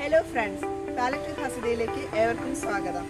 hello friends palette ഹസതയിലേക്ക് ഏവർക്കും സ്വാഗതം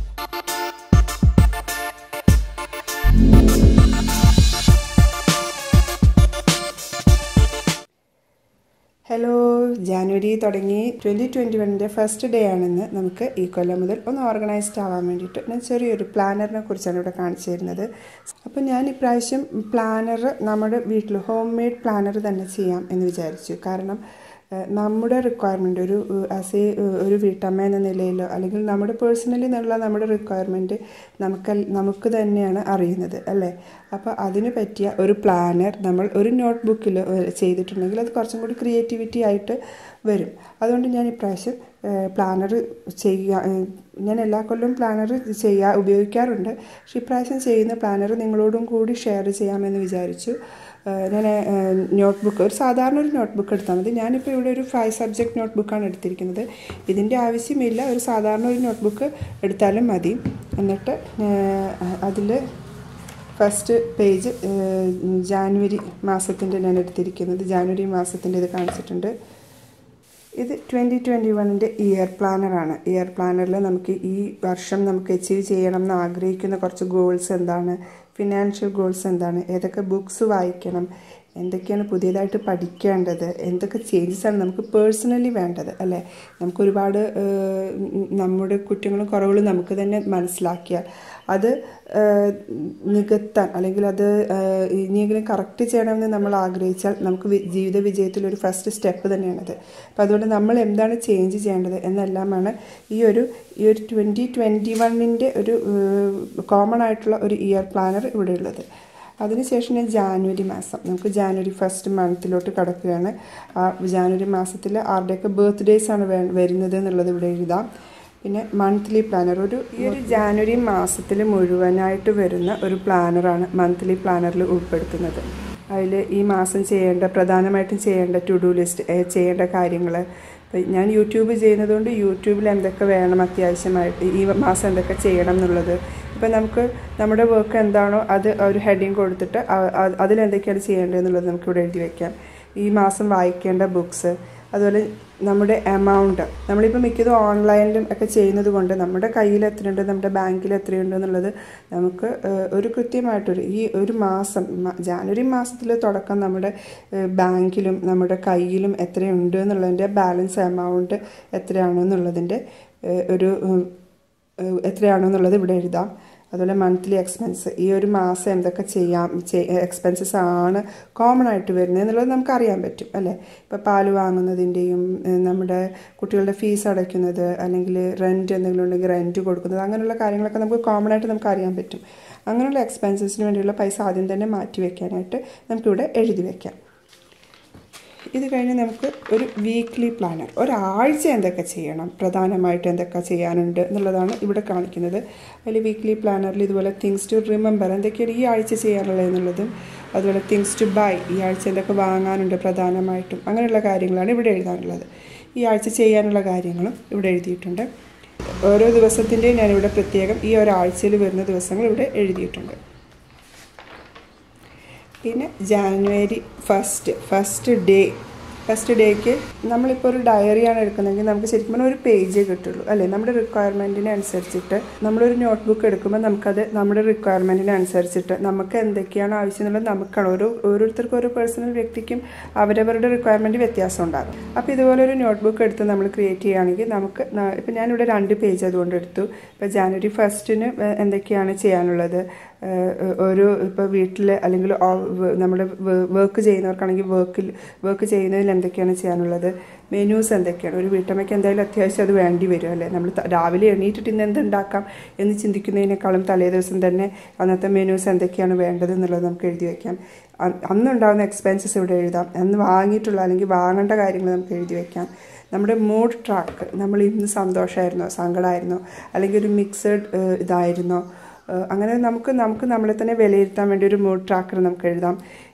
hello January തുടങ്ങി ട്വൻറ്റി ട്വൻറ്റി വണ്ണിൻ്റെ ഫസ്റ്റ് ഡേ ആണെന്ന് നമുക്ക് ഈ കൊല്ലം മുതൽ ഒന്ന് ഓർഗനൈസ്ഡ് ആവാൻ വേണ്ടിയിട്ട് ഞാൻ ചെറിയൊരു പ്ലാനറിനെ കുറിച്ചാണ് ഇവിടെ കാണിച്ചു തരുന്നത് അപ്പോൾ ഞാൻ ഇപ്രാവശ്യം പ്ലാനർ നമ്മുടെ വീട്ടിൽ ഹോം മെയ്ഡ് പ്ലാനർ തന്നെ ചെയ്യാം എന്ന് വിചാരിച്ചു കാരണം ഏഹ്, നമ്മുടെ റിക്വയർമെൻ്റ് ഒരു ആസ് എ ഒരു വീട്ടമ്മ എന്ന നിലയിലോ അല്ലെങ്കിൽ നമ്മുടെ പേഴ്സണലി എന്നുള്ള നമ്മുടെ റിക്വയർമെൻറ്റ് നമുക്ക് നമുക്ക് തന്നെയാണ് അറിയുന്നത് അല്ലേ അപ്പോൾ അതിന് പറ്റിയ ഒരു പ്ലാനർ നമ്മൾ ഒരു നോട്ട് ബുക്കിൽ ചെയ്തിട്ടുണ്ടെങ്കിൽ അത് കുറച്ചും കൂടി ക്രിയേറ്റിവിറ്റി ആയിട്ട് വരും അതുകൊണ്ട് ഞാൻ ഇപ്രാവശ്യം പ്ലാനർ ചെയ്യുക ഏഹ്, ഞാൻ എല്ലാ കൊല്ലവും പ്ലാനർ ചെയ്യാ ഉപയോഗിക്കാറുണ്ട് പക്ഷേ ഇപ്രാവശ്യം ചെയ്യുന്ന പ്ലാനർ നിങ്ങളോടും കൂടി ഷെയർ ചെയ്യാമെന്ന് വിചാരിച്ചു ഏഹ്, ഞാൻ നോട്ട് ബുക്ക് ഒരു സാധാരണ ഒരു നോട്ട് ബുക്ക് എടുത്താൽ മതി ഞാനിപ്പോൾ ഇവിടെ ഒരു ഫൈവ് സബ്ജക്റ്റ് നോട്ട് ബുക്കാണ് എടുത്തിരിക്കുന്നത് ഇതിൻ്റെ ആവശ്യമില്ല ഒരു സാധാരണ ഒരു നോട്ട് ബുക്ക് എടുത്താലും മതി എന്നിട്ട് അതിൽ ഫസ്റ്റ് പേജ് ജാനുവരി മാസത്തിൻ്റെ ഞാൻ എടുത്തിരിക്കുന്നത് ജാനുവരി മാസത്തിൻ്റെ ഇത് കാണിച്ചിട്ടുണ്ട് ഇത് ട്വൻറ്റി ട്വൻറ്റി വണ്ണിൻ്റെ ഇയർ പ്ലാനറാണ് ഇയർ പ്ലാനറിൽ നമുക്ക് ഈ വർഷം നമുക്ക് അച്ചീവ് ചെയ്യണം എന്ന് ആഗ്രഹിക്കുന്ന കുറച്ച് ഗോൾസ് എന്താണ് ഫിനാൻഷ്യൽ ഗോൾസ് എന്താണ് ഏതൊക്കെ ബുക്സ് വായിക്കണം എന്തൊക്കെയാണ് പുതിയതായിട്ട് പഠിക്കേണ്ടത് എന്തൊക്കെ ചേഞ്ചസ് ആണ് നമുക്ക് പേഴ്സണലി വേണ്ടത് അല്ലേ നമുക്ക് ഒരുപാട് ഏഹ്, നമ്മുടെ കുറ്റങ്ങളും കുറവുകളും നമുക്ക് തന്നെ മനസ്സിലാക്കിയാൽ അത് ഏഹ്, നികത്താൻ അല്ലെങ്കിൽ അത് ഏഹ്, ഇനിയെങ്കിലും കറക്റ്റ് ചെയ്യണമെന്ന് നമ്മൾ ആഗ്രഹിച്ചാൽ നമുക്ക് വി- ജീവിത വിജയത്തിൽ ഒരു ഫസ്റ്റ് സ്റ്റെപ്പ് തന്നെയാണത് അപ്പോൾ അതുകൊണ്ട് നമ്മൾ എന്താണ് ചേഞ്ച് ചെയ്യേണ്ടത് എന്നെല്ലാമാണ് ഈ ഒരു ഈ ഒരു ട്വൻറ്റി ട്വൻറ്റി വണ്ണിൻ്റെ ഒരു കോമൺ ആയിട്ടുള്ള ഒരു ഇയർ പ്ലാനർ ഇവിടെ ഉള്ളത് അതിനുശേഷം ഞാൻ ജാനുവരി മാസം നമുക്ക് ജാനുവരി ഫസ്റ്റ് മന്തിലോട്ട് കടക്കുകയാണ് ആ ജാനുവരി മാസത്തിൽ ആരുടെയൊക്കെ ബർത്ത്ഡേയ്സ് ആണ് വേ വരുന്നത് എന്നുള്ളത് ഇവിടെ എഴുതാം പിന്നെ മന്ത്ലി പ്ലാനർ ഒരു ഈ ഒരു ജാനുവരി മാസത്തിൽ മുഴുവനായിട്ട് വരുന്ന ഒരു പ്ലാനറാണ് മന്ത്ലി പ്ലാനറിൽ ഉൾപ്പെടുത്തുന്നത് അതിൽ ഈ മാസം ചെയ്യേണ്ട പ്രധാനമായിട്ടും ചെയ്യേണ്ട ടു ഡു ലിസ്റ്റ് ചെയ്യേണ്ട കാര്യങ്ങൾ ഞാൻ യൂട്യൂബ് ചെയ്യുന്നതുകൊണ്ട് യൂട്യൂബിൽ എന്തൊക്കെ വേണം അത്യാവശ്യമായിട്ട് ഈ മാസം എന്തൊക്കെ ചെയ്യണം എന്നുള്ളത് ഇപ്പം നമുക്ക് നമ്മുടെ വർക്ക് എന്താണോ അത് ഒരു ഹെഡിങ് കൊടുത്തിട്ട് അ- അ- അതിലെന്തൊക്കെയാണ് ചെയ്യേണ്ടതെന്നുള്ളത് നമുക്ക് ഇവിടെ എഴുതി വെക്കാം ഈ മാസം വായിക്കേണ്ട ബുക്സ് അതുപോലെ നമ്മുടെ എമൗണ്ട് നമ്മളിപ്പോൾ മിക്കതും ഓൺലൈനിലും ഒക്കെ ചെയ്യുന്നത് കൊണ്ട് നമ്മുടെ കയ്യിൽ എത്രയുണ്ട് നമ്മുടെ ബാങ്കിൽ എത്രയുണ്ട് എന്നുള്ളത് നമുക്ക് ഏഹ്, ഒരു കൃത്യമായിട്ടൊരു ഈ ഒരു മാസം മ- ജാനുവരി മാസത്തിൽ തുടക്കം നമ്മുടെ ഏഹ്, ബാങ്കിലും നമ്മുടെ കയ്യിലും എത്രയുണ്ട് എന്നുള്ളതിൻ്റെ ബാലൻസ് എമൗണ്ട് എത്രയാണെന്നുള്ളതിൻ്റെ ഏഹ്, ഒരു ഉം, ഏഹ്, എത്രയാണെന്നുള്ളത് ഇവിടെ എഴുതാം അതുപോലെ മന്ത്ലി എക്സ്പെൻസ് ഈ ഒരു മാസം എന്തൊക്കെ ചെയ്യാം എക്സ്പെൻസസ് ആണ് കോമൺ ആയിട്ട് വരുന്നത് എന്നുള്ളത് നമുക്ക് അറിയാൻ പറ്റും അല്ലേ ഇപ്പോൾ പാല് വാങ്ങുന്നതിൻ്റെയും ഏഹ്, നമ്മുടെ കുട്ടികളുടെ ഫീസ് അടയ്ക്കുന്നത് അല്ലെങ്കിൽ റെൻറ്റ് എന്തെങ്കിലും ഉണ്ടെങ്കിൽ റെൻറ്റ് കൊടുക്കുന്നത് അങ്ങനെയുള്ള കാര്യങ്ങളൊക്കെ നമുക്ക് കോമൺ ആയിട്ട് നമുക്ക് അറിയാൻ പറ്റും അങ്ങനെയുള്ള എക്സ്പെൻസസിന് വേണ്ടിയുള്ള പൈസ ആദ്യം തന്നെ മാറ്റി വെക്കാനായിട്ട് നമുക്കിവിടെ എഴുതി വെക്കാം ഇത് കഴിഞ്ഞ് നമുക്ക് ഒരു വീക്ക്ലി പ്ലാനർ ഒരാഴ്ച എന്തൊക്കെ ചെയ്യണം പ്രധാനമായിട്ട് എന്തൊക്കെ ചെയ്യാനുണ്ട് എന്നുള്ളതാണ് ഇവിടെ കാണിക്കുന്നത് അതിൽ വീക്ക്ലി പ്ലാനറിൽ ഇതുപോലെ തിങ്സ് ടു റിമെമ്പർ എന്തൊക്കെയാണ് ഈ ആഴ്ച ചെയ്യാനുള്ളത് എന്നുള്ളതും അതുപോലെ തിങ്സ് ടു ബൈ ഈ ആഴ്ച എന്തൊക്കെ വാങ്ങാനുണ്ട് പ്രധാനമായിട്ടും അങ്ങനെയുള്ള കാര്യങ്ങളാണ് ഇവിടെ എഴുതാനുള്ളത് ഈ ആഴ്ച ചെയ്യാനുള്ള കാര്യങ്ങളും ഇവിടെ എഴുതിയിട്ടുണ്ട് ഓരോ ദിവസത്തിൻ്റെയും ഞാനിവിടെ പ്രത്യേകം ഈ ഒരാഴ്ചയിൽ വരുന്ന ദിവസങ്ങൾ ഇവിടെ എഴുതിയിട്ടുണ്ട് പിന്നെ January first first day first ഡേക്ക് നമ്മളിപ്പോൾ ഒരു ഡയറിയാണ് എടുക്കുന്നതെങ്കിൽ നമുക്ക് ശരിക്കും പറഞ്ഞാൽ ഒരു പേജേ കിട്ടുള്ളൂ അല്ലേ നമ്മുടെ റിക്വയർമെൻറ്റിന് അനുസരിച്ചിട്ട് നമ്മളൊരു നോട്ട് ബുക്ക് എടുക്കുമ്പോൾ നമുക്കത് നമ്മുടെ റിക്വയർമെൻറ്റിന് അനുസരിച്ചിട്ട് നമുക്ക് എന്തൊക്കെയാണ് ആവശ്യം എന്നുള്ളത് നമുക്കാണ് ഓരോ ഓരോരുത്തർക്കും ഓരോ പേഴ്സണൽ വ്യക്തിക്കും അവരവരുടെ റിക്വയർമെൻറ്റ് വ്യത്യാസം ഉണ്ടാകും അപ്പോൾ ഇതുപോലെ ഒരു നോട്ട് ബുക്ക് എടുത്ത് നമ്മൾ ക്രിയേറ്റ് ചെയ്യുകയാണെങ്കിൽ നമുക്ക് ന- ഇപ്പോൾ ഞാനിവിടെ രണ്ട് പേജ് അതുകൊണ്ട് എടുത്തു ഇപ്പോൾ ജാനുവരി ഫസ്റ്റിന് എന്തൊക്കെയാണ് ചെയ്യാനുള്ളത് ഏഹ് ഒരു ഇപ്പോൾ വീട്ടിൽ അല്ലെങ്കിൽ നമ്മൾ വർക്ക് ചെയ്യുന്നവർക്കാണെങ്കിൽ വർക്കിൽ വർക്ക് ചെയ്യുന്നതിൽ എന്തൊക്കെയാണ് ചെയ്യാനുള്ളത് മെനൂസ് എന്തൊക്കെയാണ് ഒരു വീട്ടമ്മയ്ക്ക് എന്തായാലും അത്യാവശ്യം അത് വേണ്ടി വരും അല്ലേ നമ്മൾ ത- രാവിലെ എണീറ്റിട്ട് ഇന്ന് എന്തുണ്ടാക്കാം എന്ന് ചിന്തിക്കുന്നതിനേക്കാളും തലേ ദിവസം തന്നെ അന്നത്തെ മെനൂസ് എന്തൊക്കെയാണ് വേണ്ടത് എന്നുള്ളത് നമുക്ക് എഴുതി വയ്ക്കാം അ- അന്നുണ്ടാകുന്ന എക്സ്പെൻസസ് ഇവിടെ എഴുതാം അന്ന് വാങ്ങിയിട്ടുള്ള അല്ലെങ്കിൽ വാങ്ങേണ്ട കാര്യങ്ങൾ നമുക്ക് എഴുതി വയ്ക്കാം നമ്മുടെ മൂഡ് ട്രാക്ക് നമ്മൾ ഇന്ന് സന്തോഷമായിരുന്നോ സങ്കടമായിരുന്നോ അല്ലെങ്കിൽ ഒരു മിക്സഡ് ഇതായിരുന്നോ ഏഹ് അങ്ങനെ നമുക്ക് നമുക്ക് നമ്മളെ തന്നെ വിലയിരുത്താൻ വേണ്ടി ഒരു മൂഡ് ട്രാക്കർ നമുക്ക് എഴുതാം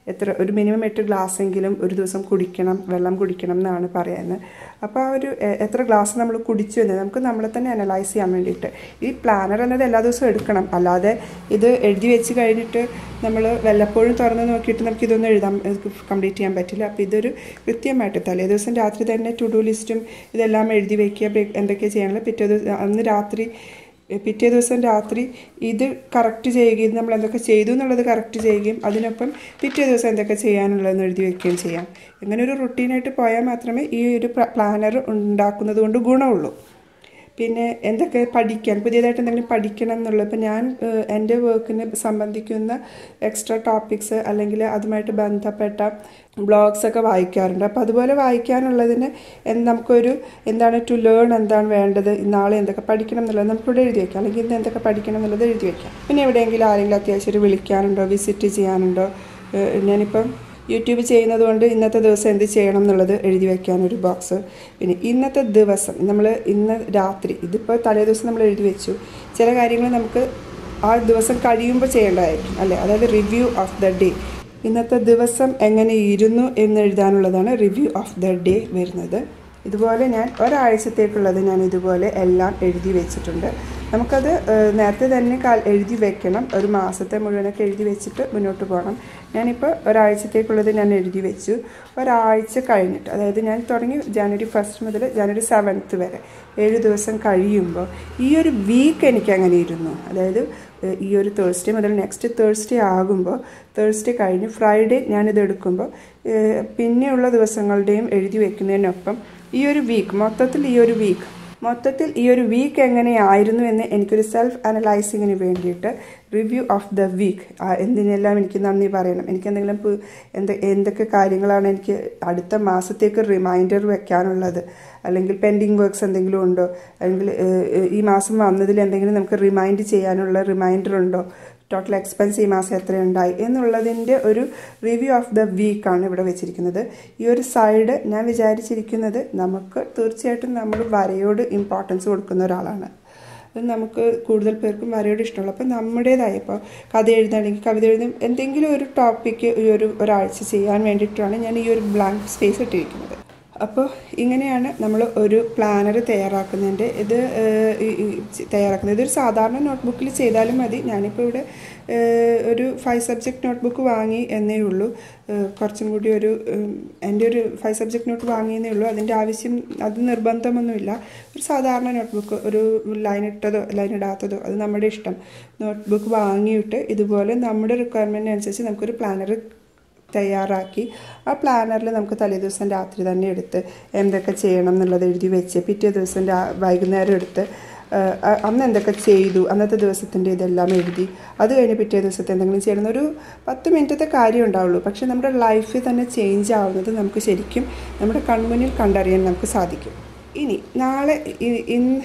എത്ര ഒരു മിനിമം എട്ട് ഗ്ലാസ് എങ്കിലും ഒരു ദിവസം കുടിക്കണം വെള്ളം കുടിക്കണം എന്നാണ് പറയുന്നത് അപ്പോൾ ആ ഒരു എ- എത്ര ഗ്ലാസ് നമ്മൾ കുടിച്ചു എന്ന് നമുക്ക് നമ്മളെ തന്നെ അനലൈസ് ചെയ്യാൻ വേണ്ടിയിട്ട് ഈ പ്ലാനർ എന്നത് എല്ലാ ദിവസവും എടുക്കണം അല്ലാതെ ഇത് എഴുതി വെച്ച് കഴിഞ്ഞിട്ട് നമ്മൾ വല്ലപ്പോഴും തുറന്ന് നോക്കിയിട്ട് നമുക്ക് ഇതൊന്നും എഴുതാൻ കംപ്ലീറ്റ് ചെയ്യാൻ പറ്റില്ല അപ്പോൾ ഇതൊരു കൃത്യമായിട്ട് തലേ ദിവസം രാത്രി തന്നെ ടു ഡു ലിസ്റ്റും ഇതെല്ലാം എഴുതി വെക്കുക ബ്രേക്ക് എന്തൊക്കെ ചെയ്യാനുള്ള പിറ്റേ ദിവസം അന്ന് രാത്രി പിറ്റേ ദിവസം രാത്രി ഇത് കറക്റ്റ് ചെയ്യുകയും നമ്മൾ എന്തൊക്കെ ചെയ്തു എന്നുള്ളത് കറക്റ്റ് ചെയ്യുകയും അതിനൊപ്പം പിറ്റേ ദിവസം എന്തൊക്കെ ചെയ്യാനുള്ളതെന്ന് എഴുതി വെക്കുകയും ചെയ്യാം ഇങ്ങനെ ഒരു റുട്ടീനായിട്ട് പോയാൽ മാത്രമേ ഈ ഒരു പ്ലാനർ ഉണ്ടാക്കുന്നത് കൊണ്ട് ഗുണമുള്ളൂ പിന്നെ എന്തൊക്കെ പഠിക്കാൻ പുതിയതായിട്ട് എന്തെങ്കിലും പഠിക്കണം എന്നുള്ളത് ഇപ്പം ഞാൻ ഏഹ്, എൻ്റെ വർക്കിനെ സംബന്ധിക്കുന്ന എക്സ്ട്രാ ടോപ്പിക്സ് അല്ലെങ്കിൽ അതുമായിട്ട് ബന്ധപ്പെട്ട ബ്ലോഗ്സ് ഒക്കെ വായിക്കാറുണ്ട് അപ്പോൾ അതുപോലെ വായിക്കാനുള്ളതിന് എന്ത് നമുക്കൊരു എന്താണ് ടു ലേൺ എന്താണ് വേണ്ടത് നാളെ എന്തൊക്കെ പഠിക്കണം എന്നുള്ളത് നമുക്കിവിടെ എഴുതി വയ്ക്കാം അല്ലെങ്കിൽ ഇന്ന് എന്തൊക്കെ പഠിക്കണം എന്നുള്ളത് എഴുതി വയ്ക്കാം പിന്നെ എവിടെയെങ്കിലും ആരെങ്കിലും അത്യാവശ്യം ഒരു വിളിക്കാനുണ്ടോ വിസിറ്റ് ചെയ്യാനുണ്ടോ ഏഹ്, ഞാനിപ്പം യൂട്യൂബ് ചെയ്യുന്നത് കൊണ്ട് ഇന്നത്തെ ദിവസം എന്ത് ചെയ്യണം എന്നുള്ളത് എഴുതി വെക്കാനൊരു ബോക്സ് പിന്നെ ഇന്നത്തെ ദിവസം നമ്മൾ ഇന്ന് രാത്രി ഇതിപ്പോൾ തലേ ദിവസം നമ്മൾ എഴുതി വെച്ചു ചില കാര്യങ്ങൾ നമുക്ക് ആ ദിവസം കഴിയുമ്പോൾ ചെയ്യേണ്ടതായിരിക്കും അല്ലേ അതായത് റിവ്യൂ ഓഫ് ദ ഡേ ഇന്നത്തെ ദിവസം എങ്ങനെ ഇരുന്നു എന്ന് എഴുതാനുള്ളതാണ് റിവ്യൂ ഓഫ് ദ ഡേ വരുന്നത് ഇതുപോലെ ഞാൻ ഒരാഴ്ചത്തേക്കുള്ളത് ഞാൻ ഇതുപോലെ എല്ലാം എഴുതി വെച്ചിട്ടുണ്ട് നമുക്കത് ഏഹ്, നേരത്തെ തന്നെ കാൽ എഴുതി വെക്കണം ഒരു മാസത്തെ മുഴുവനൊക്കെ എഴുതി വെച്ചിട്ട് മുന്നോട്ട് പോകണം ഞാനിപ്പോൾ ഒരാഴ്ചത്തേക്കുള്ളത് ഞാൻ എഴുതി വെച്ചു ഒരാഴ്ച കഴിഞ്ഞിട്ട് അതായത് ഞാൻ തുടങ്ങി ജാനുവരി ഫസ്റ്റ് മുതൽ ജാനുവരി സെവൻത്ത് വരെ ഏഴ് ദിവസം കഴിയുമ്പോൾ ഈ ഒരു വീക്ക് എനിക്ക് അങ്ങനെ ഇരുന്നു അതായത് ഏഹ്, ഈ ഒരു തേഴ്സ്ഡേ മുതൽ നെക്സ്റ്റ് തേഴ്സ്ഡേ ആകുമ്പോൾ തേഴ്സ്ഡേ കഴിഞ്ഞ് ഫ്രൈഡേ ഞാനിത് എടുക്കുമ്പോൾ ഏഹ്, പിന്നെയുള്ള ദിവസങ്ങളുടെയും എഴുതി വെക്കുന്നതിനൊപ്പം ഈ ഒരു വീക്ക് മൊത്തത്തിൽ ഈ ഒരു വീക്ക് മൊത്തത്തിൽ ഈ ഒരു വീക്ക് എങ്ങനെയായിരുന്നു എന്ന് എനിക്കൊരു സെൽഫ് അനലൈസിങ്ങിന് വേണ്ടിയിട്ട് റിവ്യൂ ഓഫ് ദ വീക്ക് എന്തിനെല്ലാം എനിക്ക് നന്ദി പറയണം എനിക്ക് എന്തെങ്കിലും പു- എന്ത് എന്തൊക്കെ കാര്യങ്ങളാണ് എനിക്ക് അടുത്ത മാസത്തേക്ക് റിമൈൻഡർ വെക്കാനുള്ളത് അല്ലെങ്കിൽ പെൻഡിങ് വർക്ക്സ് എന്തെങ്കിലും ഉണ്ടോ അല്ലെങ്കിൽ ഏഹ്, ഏഹ്, ഈ മാസം വന്നതിൽ എന്തെങ്കിലും നമുക്ക് റിമൈൻഡ് ചെയ്യാനുള്ള റിമൈൻഡർ ഉണ്ടോ ടോട്ടൽ എക്സ്പെൻസ് ഈ മാസം എത്രയുണ്ടായി എന്നുള്ളതിൻ്റെ ഒരു റിവ്യൂ ഓഫ് ദ വീക്കാണ് ഇവിടെ വെച്ചിരിക്കുന്നത് ഈ ഒരു സൈഡ് ഞാൻ വിചാരിച്ചിരിക്കുന്നത് നമുക്ക് തീർച്ചയായിട്ടും നമ്മൾ വരയോട് ഇമ്പോർട്ടൻസ് കൊടുക്കുന്ന ഒരാളാണ് അത് നമുക്ക് കൂടുതൽ പേർക്കും വരയോട് ഇഷ്ടമുള്ളൂ അപ്പോൾ നമ്മുടേതായ ഇപ്പോൾ കഥ എഴുതാണെങ്കിൽ കവിത എഴുതും എന്തെങ്കിലും ഒരു ടോപ്പിക്ക് ഈ ഒരു ഒരാഴ്ച ചെയ്യാൻ വേണ്ടിയിട്ടാണ് ഞാൻ ഈ ഒരു ബ്ലാങ്ക് സ്പേസ് ഇട്ടിരിക്കുന്നത് അപ്പോൾ ഇങ്ങനെയാണ് നമ്മൾ ഒരു പ്ലാനർ തയ്യാറാക്കുന്നതിൻ്റെ ഇത് ഏഹ്, ഈ- ഈ തയ്യാറാക്കുന്നത് ഇതൊരു സാധാരണ നോട്ട്ബുക്കിൽ ചെയ്താലും മതി ഞാനിപ്പോൾ ഇവിടെ ഏഹ്, ഒരു ഫൈവ് സബ്ജക്റ്റ് നോട്ട്ബുക്ക് വാങ്ങി എന്നേ ഉള്ളൂ ഏഹ്, കുറച്ചും കൂടി ഒരു ഉം, എൻ്റെ ഒരു ഫൈവ് സബ്ജക്റ്റ് നോട്ട് വാങ്ങിയെന്നേ ഉള്ളൂ അതിൻ്റെ ആവശ്യം അത് നിർബന്ധമൊന്നുമില്ല ഒരു സാധാരണ നോട്ട്ബുക്ക് ഒരു ലൈൻ ഇട്ടതോ ലൈൻ ഇടാത്തതോ അത് നമ്മുടെ ഇഷ്ടം നോട്ട്ബുക്ക് വാങ്ങിയിട്ട് ഇതുപോലെ നമ്മുടെ റിക്വയർമെൻറ്റിനനുസരിച്ച് നമുക്കൊരു പ്ലാനർ തയ്യാറാക്കി ആ പ്ലാനറിൽ നമുക്ക് തലേദിവസം രാത്രി തന്നെ എടുത്ത് എന്തൊക്കെ ചെയ്യണം എന്നുള്ളത് എഴുതി വെച്ച് പിറ്റേ ദിവസം രാ വൈകുന്നേരം എടുത്ത് ആ, അ- അന്ന് എന്തൊക്കെ ചെയ്തു അന്നത്തെ ദിവസത്തിൻ്റെ ഇതെല്ലാം എഴുതി അത് കഴിഞ്ഞ് പിറ്റേ ദിവസത്തെ എന്തെങ്കിലും ചെയ്യണം ഒരു പത്ത് മിനിറ്റത്തെ കാര്യം ഉണ്ടാവുള്ളൂ പക്ഷെ നമ്മുടെ ലൈഫിൽ തന്നെ ചേഞ്ച് ആവുന്നത് നമുക്ക് ശരിക്കും നമ്മുടെ കൺമുന്നിൽ കണ്ടറിയാൻ നമുക്ക് സാധിക്കും ഇനി നാളെ ഇ- ഇന്ന്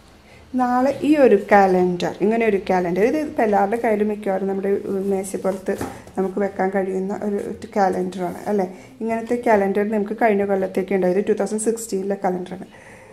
നാളെ ഈ ഒരു കാലണ്ടർ ഇങ്ങനെ ഒരു കാലണ്ടർ ഇത് ഇപ്പോൾ എല്ലാവരുടെ കയ്യിലും മിക്കവാറും നമ്മുടെ മേശപ്പുറത്ത് നമുക്ക് വെക്കാൻ കഴിയുന്ന ഒരു കാലണ്ടറാണ് അല്ലേ ഇങ്ങനത്തെ കാലണ്ടർ നമുക്ക് കഴിഞ്ഞ കൊല്ലത്തേക്ക് ഉണ്ടായത് ടു തൗസൻഡ് സിക്സ്റ്റീനിലെ കാലണ്ടറാണ്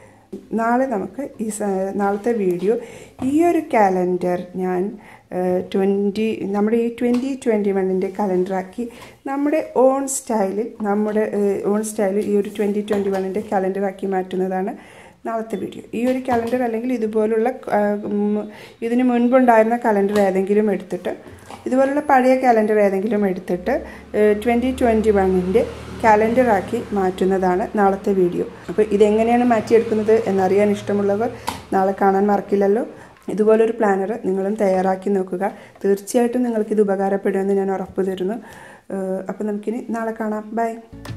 നാളെ നമുക്ക് ഈ സ- നാളത്തെ വീഡിയോ ഈ ഒരു കാലണ്ടർ ഞാൻ ട്വൻറ്റി നമ്മുടെ ഈ ട്വൻറ്റി ട്വൻറ്റി വണ്ണിൻ്റെ കലണ്ടറാക്കി നമ്മുടെ ഓൺ സ്റ്റൈലിൽ നമ്മുടെ ഓൺ സ്റ്റൈലിൽ ഈ ഒരു ട്വൻറ്റി ട്വൻറ്റി വണ്ണിൻ്റെ കലണ്ടറാക്കി മാറ്റുന്നതാണ് നാളത്തെ വീഡിയോ ഈ ഒരു കലണ്ടർ അല്ലെങ്കിൽ ഇതുപോലുള്ള ആ, ഉം, ഇതിന് മുൻപുണ്ടായിരുന്ന കലണ്ടർ ഏതെങ്കിലും എടുത്തിട്ട് ഇതുപോലുള്ള പഴയ കലണ്ടർ ഏതെങ്കിലും എടുത്തിട്ട് ട്വൻറ്റി ട്വൻറ്റി വണ്ണിൻ്റെ കലണ്ടറാക്കി മാറ്റുന്നതാണ് നാളത്തെ വീഡിയോ അപ്പോൾ ഇതെങ്ങനെയാണ് മാറ്റിയെടുക്കുന്നത് എന്നറിയാൻ ഇഷ്ടമുള്ളവർ നാളെ കാണാൻ മറക്കില്ലല്ലോ ഇതുപോലൊരു പ്ലാനർ നിങ്ങളും തയ്യാറാക്കി നോക്കുക തീർച്ചയായിട്ടും നിങ്ങൾക്കിത് ഉപകാരപ്പെടുമെന്ന് ഞാൻ ഉറപ്പു തരുന്നു അപ്പോൾ നമുക്കിനി നാളെ കാണാം ബൈ